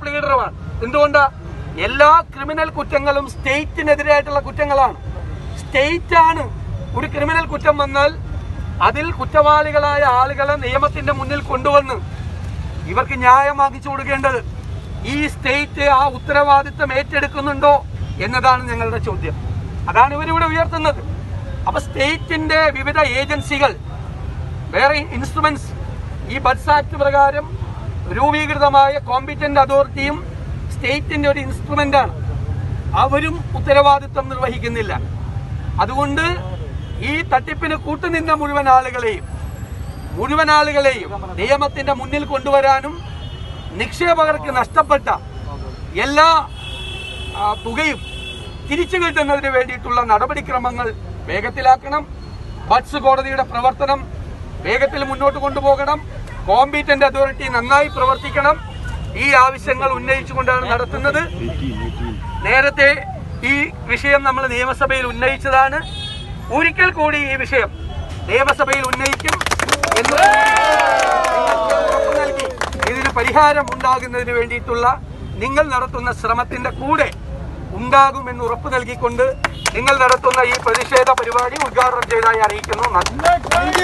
പ്ലീഡറുമാണ് എന്തുകൊണ്ടാ എല്ലാ ക്രിമിനൽ കുറ്റങ്ങളും സ്റ്റേറ്റിനെതിരായിട്ടുള്ള കുറ്റങ്ങളാണ് സ്റ്റേറ്റ് ആണ് ഒരു ക്രിമിനൽ കുറ്റം വന്നാൽ അതിൽ കുറ്റവാളികളായ ആളുകളെ നിയമത്തിന്റെ മുന്നിൽ കൊണ്ടുവന്ന് ഇവർക്ക് ന്യായം വാങ്ങിച്ചു കൊടുക്കേണ്ടത് ഈ സ്റ്റേറ്റ് ആ ഉത്തരവാദിത്തം ഏറ്റെടുക്കുന്നുണ്ടോ എന്നതാണ് ഞങ്ങളുടെ ചോദ്യം അതാണ് ഇവരിവിടെ ഉയർത്തുന്നത് അപ്പൊ സ്റ്റേറ്റിന്റെ വിവിധ ഏജൻസികൾ വേറെ ഇൻസ്ട്രുമെന്റ്സ് ഈ ബഡ്സ് ആക്ട് പ്രകാരം രൂപീകൃതമായ കോമ്പിറ്റന്റ് അതോറിറ്റിയും സ്റ്റേറ്റിന്റെ ഒരു ഇൻസ്ട്രുമെന്റ് ആണ് അവരും ഉത്തരവാദിത്വം നിർവഹിക്കുന്നില്ല അതുകൊണ്ട് ഈ തട്ടിപ്പിന് കൂട്ടുനിന്ന മുഴുവൻ ആളുകളെയും മുഴുവൻ ആളുകളെയും നിയമത്തിന്റെ മുന്നിൽ കൊണ്ടുവരാനും നിക്ഷേപകർക്ക് നഷ്ടപ്പെട്ട എല്ലാ ആ, തുകയും തിരിച്ചു കിട്ടുന്നതിന് വേണ്ടിയിട്ടുള്ള നടപടിക്രമങ്ങൾ വേഗത്തിലാക്കണം ബഡ്സ് കോടതിയുടെ പ്രവർത്തനം വേഗത്തിൽ മുന്നോട്ട് കൊണ്ടുപോകണം കോമ്പീറ്റന്റ് അതോറിറ്റി നന്നായി പ്രവർത്തിക്കണം ഈ ആവശ്യങ്ങൾ ഉന്നയിച്ചുകൊണ്ടാണ് നടത്തുന്നത് നേരത്തെ ഈ വിഷയം നമ്മൾ നിയമസഭയിൽ ഉന്നയിച്ചതാണ് ഒരിക്കൽ കൂടി ഈ വിഷയം നിയമസഭയിൽ ഉന്നയിക്കും എന്ന് നിങ്ങൾക്ക് ഉറപ്പ് നൽകി ഇതിന് പരിഹാരം ഉണ്ടാകുന്നതിന് വേണ്ടിയിട്ടുള്ള നിങ്ങൾ നടത്തുന്ന ശ്രമത്തിന്റെ കൂടെ ഉണ്ടാകുമെന്ന് ഉറപ്പ് നൽകിക്കൊണ്ട് നിങ്ങൾ നടത്തുന്ന ഈ പ്രതിഷേധ പരിപാടി ഉദ്ഘാടനം ചെയ്തതായി അറിയിക്കുന്നു നന്ദി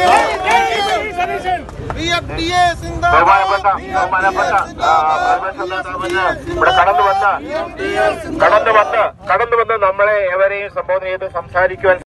ബഹുമാനപ്പെട്ട ബഹുമാനപ്പെട്ട ആ, പ്രതിപക്ഷ നേതാവിന് ഇവിടെ കടന്നു വന്ന് കടന്നു വന്ന് കടന്നു വന്ന് നമ്മളെ എവരെയും സംബോധന ചെയ്ത് സംസാരിക്കുവാൻ